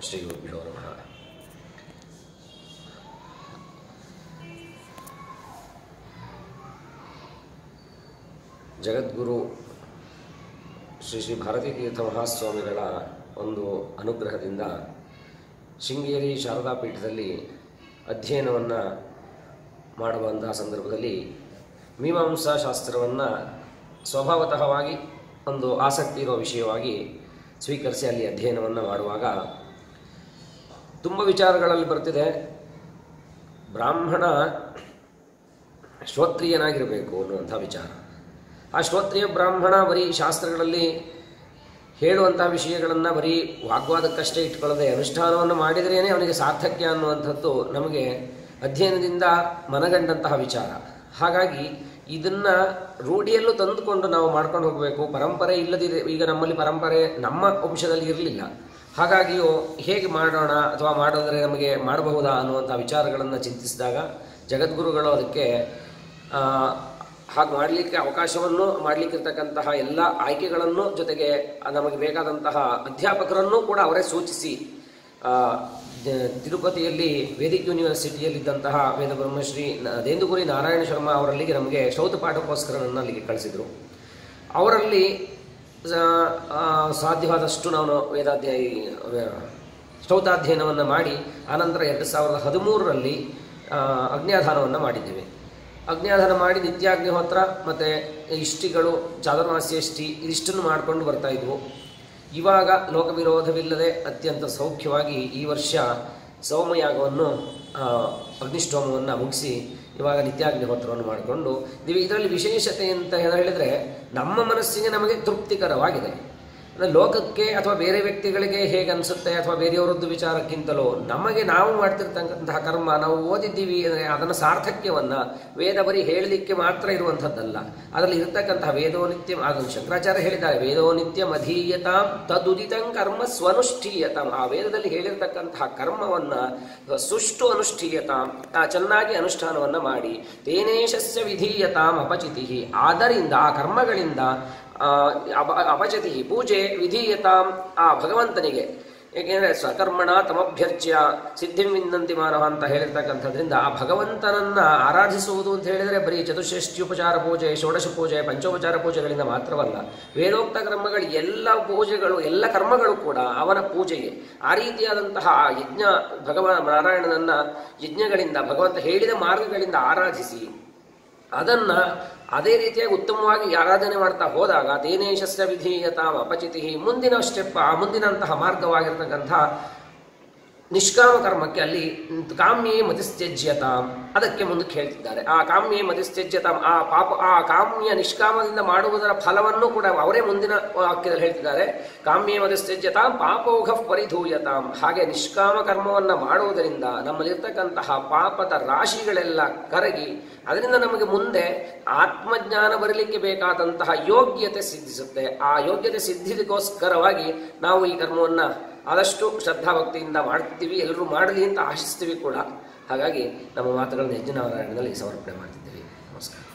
ಶ್ರೀ ಗುರುಭ್ಯೋ ನಮಃ ಜಗದ್ಗುರು ಶ್ರೀ ಶ್ರೀ ಭಾರತೀ ತೀರ್ಥ ಮಹಾಸ್ವಾಮಿಗಳ ಒಂದು ಅನುಗ್ರಹದಿಂದ ಶೃಂಗೇರಿ ಶಾರದಾ ಪೀಠದಲ್ಲಿ ಅಧ್ಯಯನವನ್ನು ಮಾಡುವಂತಹ ಸಂದರ್ಭದಲ್ಲಿ ಮೀಮಾಂಸಾ ಶಾಸ್ತ್ರವನ್ನು ಸ್ವಭಾವತಃವಾಗಿ ಒಂದು ಆಸಕ್ತಿ ಇರುವ ವಿಷಯವಾಗಿ ಸ್ವೀಕರಿಸಿ ಅಲ್ಲಿ ಅಧ್ಯಯನವನ್ನು ಮಾಡುವಾಗ ತುಂಬ ವಿಚಾರಗಳಲ್ಲಿ ಬರ್ತಿದೆ ಬ್ರಾಹ್ಮಣ ಶ್ರೋತ್ರಿಯನಾಗಿರಬೇಕು ಅನ್ನುವಂಥ ವಿಚಾರ ಆ ಶ್ರೋತ್ರಿಯ ಬ್ರಾಹ್ಮಣ ಬರೀ ಶಾಸ್ತ್ರಗಳಲ್ಲಿ ಹೇಳುವಂತಹ ವಿಷಯಗಳನ್ನು ಬರೀ ವಾಗ್ವಾದಕ್ಕಷ್ಟೇ ಇಟ್ಕೊಳ್ಳದೆ ಅನುಷ್ಠಾನವನ್ನು ಮಾಡಿದ್ರೇ ಅವನಿಗೆ ಸಾರ್ಥಕ್ಯ ಅನ್ನುವಂಥದ್ದು ನಮಗೆ ಅಧ್ಯಯನದಿಂದ ಮನಗಂಡಂತಹ ವಿಚಾರ ಹಾಗಾಗಿ ಇದನ್ನ ರೂಢಿಯಲ್ಲೂ ತಂದುಕೊಂಡು ನಾವು ಮಾಡ್ಕೊಂಡು ಹೋಗಬೇಕು ಪರಂಪರೆ ಇಲ್ಲದಿದೆ ಈಗ ನಮ್ಮಲ್ಲಿ ಪರಂಪರೆ ನಮ್ಮ ವಂಶದಲ್ಲಿ ಇರಲಿಲ್ಲ ಹಾಗಾಗಿಯೂ ಹೇಗೆ ಮಾಡೋಣ ಅಥವಾ ಮಾಡಿದ್ರೆ ನಮಗೆ ಮಾಡಬಹುದಾ ಅನ್ನುವಂಥ ವಿಚಾರಗಳನ್ನು ಚಿಂತಿಸಿದಾಗ ಜಗದ್ಗುರುಗಳು ಅದಕ್ಕೆ ಆ, ಹಾಗೆ ಮಾಡಲಿಕ್ಕೆ ಅವಕಾಶವನ್ನು ಮಾಡಲಿಕ್ಕಿರ್ತಕ್ಕಂತಹ ಎಲ್ಲ ಆಯ್ಕೆಗಳನ್ನು ಜೊತೆಗೆ ನಮಗೆ ಬೇಕಾದಂತಹ ಅಧ್ಯಾಪಕರನ್ನೂ ಕೂಡ ಅವರೇ ಸೂಚಿಸಿ ಆ, ದ- ತಿರುಪತಿಯಲ್ಲಿ ವೇದಿಕ್ ಯೂನಿವರ್ಸಿಟಿಯಲ್ಲಿದ್ದಂತಹ ವೇದ ಬ್ರಹ್ಮಶ್ರೀ ನ- ದೇಂದುಗುರಿ ನಾರಾಯಣ ಶರ್ಮಾ ಅವರಲ್ಲಿಗೆ ನಮಗೆ ಶ್ರೌತ ಪಾಠಕ್ಕೋಸ್ಕರ ನನ್ನ ಅಲ್ಲಿಗೆ ಕಳಿಸಿದರು ಅವರಲ್ಲಿ ಸ- ಆ, ಸಾಧ್ಯವಾದಷ್ಟು ನಾನು ವೇದಾಧ್ಯಾಯಿ ಶ್ರೌತಾಧ್ಯಯನವನ್ನು ಮಾಡಿ ಆನಂತರ ಎರಡು ಸಾವಿರದ ಹದಿಮೂರರಲ್ಲಿ ಅಜ್ಞಾಧಾನವನ್ನು ಮಾಡಿದ್ದೇವೆ ಅಜ್ಞಾಧಾನ ಮಾಡಿ ನಿತ್ಯಾಗ್ನಿಹೋತ್ರ ಮತ್ತು ಇಷ್ಟಿಗಳು ಚಾತುರ್ಮಾಸ್ಯಷ್ಟಿ ಇದಿಷ್ಟನ್ನು ಮಾಡಿಕೊಂಡು ಬರ್ತಾ ಇದ್ವು ಇವಾಗ ಲೋಕವಿರೋಧವಿಲ್ಲದೆ ಅತ್ಯಂತ ಸೌಖ್ಯವಾಗಿ ಈ ವರ್ಷ ಸೋಮಯಾಗವನ್ನು ಆ, ಅಗ್ನಿಷ್ಠೋಮವನ್ನು ಮುಗಿಸಿ ಇವಾಗ ನಿತ್ಯಾಗ್ನಿಹೋತ್ರವನ್ನು ಮಾಡಿಕೊಂಡು ನೀವು ಇದರಲ್ಲಿ ವಿಶೇಷತೆ ಅಂತ ಹೇಳಿದರೆ ನಮ್ಮ ಮನಸ್ಸಿಗೆ ನಮಗೆ ತೃಪ್ತಿಕರವಾಗಿದೆ ಅಂದ್ರೆ ಲೋಕಕ್ಕೆ ಅಥವಾ ಬೇರೆ ವ್ಯಕ್ತಿಗಳಿಗೆ ಹೇಗೆ ಅನಿಸುತ್ತೆ ಅಥವಾ ಬೇರೆಯವರದ್ದು ವಿಚಾರಕ್ಕಿಂತಲೂ ನಮಗೆ ನಾವು ಮಾಡ್ತಿರ್ತಕ್ಕಂತಹ ಕರ್ಮ ನಾವು ಓದಿದ್ದೀವಿ ಅಂದರೆ ಅದನ್ನು ಸಾರ್ಥಕ್ಯವನ್ನ ವೇದ ಬರೀ ಹೇಳಲಿಕ್ಕೆ ಮಾತ್ರ ಇರುವಂಥದ್ದಲ್ಲ ಅದರಲ್ಲಿ ಇರತಕ್ಕಂತಹ ವೇದೋ ನಿತ್ಯ ಅದನ್ನು ಶಂಕರಾಚಾರ್ಯ ಹೇಳಿದ್ದಾರೆ ವೇದೋ ನಿತ್ಯ ಮಧೀಯತಾಂ ತದುದಿತಂ ಕರ್ಮ ಸ್ವನುಷ್ಠೀಯತಾಂ ಆ ವೇದದಲ್ಲಿ ಹೇಳಿರ್ತಕ್ಕಂತಹ ಕರ್ಮವನ್ನ ಸುಷ್ಟು ಅನುಷ್ಠೀಯತಾಂ ಆ ಚೆನ್ನಾಗಿ ಅನುಷ್ಠಾನವನ್ನ ಮಾಡಿ ತೇನೇಶಸ್ಯ ವಿಧೀಯತಾಂ ಅಪಚಿತಿ ಆದ್ದರಿಂದ ಆ ಕರ್ಮಗಳಿಂದ ಆ, ಅಪ ಅಪಚತಿ ಪೂಜೆ ವಿಧೀಯತಾಂ ಆ ಭಗವಂತನಿಗೆ ಏಕೆಂದರೆ ಸ್ವಕರ್ಮಣ ತಮಭ್ಯರ್ಚ್ಯ ಸಿದ್ಧಿಂ ವಿಂದಂತಿ ಮಾನವ ಅಂತ ಹೇಳಿರ್ತಕ್ಕಂಥದ್ರಿಂದ ಆ ಭಗವಂತನನ್ನ ಆರಾಧಿಸುವುದು ಅಂತ ಹೇಳಿದರೆ ಬರೀ ಚತುಷ್ಷಷ್ಟ್ಯುಪಚಾರ ಪೂಜೆ ಷೋಡಶ ಪೂಜೆ ಪಂಚೋಪಚಾರ ಪೂಜೆಗಳಿಂದ ಮಾತ್ರವಲ್ಲ ವೇದೋಕ್ತ ಕರ್ಮಗಳು ಎಲ್ಲ ಪೂಜೆಗಳು ಎಲ್ಲ ಕರ್ಮಗಳು ಕೂಡ ಅವನ ಪೂಜೆಗೆ ಆ ರೀತಿಯಾದಂತಹ ಆ ಯಜ್ಞ ಭಗವಾನ್ ನಾರಾಯಣನನ್ನ ಯಜ್ಞಗಳಿಂದ ಭಗವಂತ ಹೇಳಿದ ಮಾರ್ಗಗಳಿಂದ ಆರಾಧಿಸಿ ಅದನ್ನ ಅದೇ ರೀತಿಯಾಗಿ ಉತ್ತಮವಾಗಿ ಆರಾಧನೆ ಮಾಡ್ತಾ ಹೋದಾಗ ತೇನೇಶಸ್ಯ ವಿಧೀಯತಾಂ ಅಪಚಿತಿ ಮುಂದಿನ ಸ್ಟೆಪ್ ಆ ಮುಂದಿನಂತಹ ಮಾರ್ಗವಾಗಿರ್ತಕ್ಕಂಥ ನಿಷ್ಕಾಮ ಕರ್ಮಕ್ಕೆ ಅಲ್ಲಿ ಕಾಮ್ಯೇ ಮತಿಸ್ತ್ಯಜ್ಯತಾಂ ಅದಕ್ಕೆ ಮುಂದಕ್ಕೆ ಹೇಳ್ತಿದ್ದಾರೆ ಆ ಕಾಮ್ಯೇ ಮತಿಸ್ತ್ಯಜ್ಯತಾಂ ಆ ಪಾಪ ಆ ಕಾಮ್ಯ ನಿಷ್ಕಾಮದಿಂದ ಮಾಡುವುದರ ಫಲವನ್ನು ಕೂಡ ಅವರೇ ಮುಂದಿನ ವಾಕ್ಯದಲ್ಲಿ ಹೇಳ್ತಿದ್ದಾರೆ ಕಾಮ್ಯೇ ಮತಿಸ್ತ್ಯಜ್ಯತಾಂ ಪಾಪೋಘ ಪರಿಧೂಯತಾಂ ಹಾಗೆ ನಿಷ್ಕಾಮ ಕರ್ಮವನ್ನ ಮಾಡುವುದರಿಂದ ನಮ್ಮಲ್ಲಿರ್ತಕ್ಕಂತಹ ಪಾಪದ ರಾಶಿಗಳೆಲ್ಲ ಕರಗಿ ಅದರಿಂದ ನಮಗೆ ಮುಂದೆ ಆತ್ಮಜ್ಞಾನ ಬರಲಿಕ್ಕೆ ಬೇಕಾದಂತಹ ಯೋಗ್ಯತೆ ಸಿದ್ಧಿಸುತ್ತೆ ಆ ಯೋಗ್ಯತೆ ಸಿದ್ಧಿಗೋಸ್ಕರವಾಗಿ ನಾವು ಈ ಕರ್ಮವನ್ನ ಆದಷ್ಟು ಶ್ರದ್ಧಾಭಕ್ತಿಯಿಂದ ಮಾಡ್ತೀವಿ ಎಲ್ಲರೂ ಮಾಡಲಿ ಅಂತ ಆಶಿಸ್ತೀವಿ ಕೂಡ ಹಾಗಾಗಿ ನಮ್ಮ ಮಾತುಗಳನ್ನು ಯಜ್ಞನಾರಾಯಣದಲ್ಲಿ ಸಮರ್ಪಣೆ ಮಾಡ್ತಿದ್ದೀವಿ ನಮಸ್ಕಾರ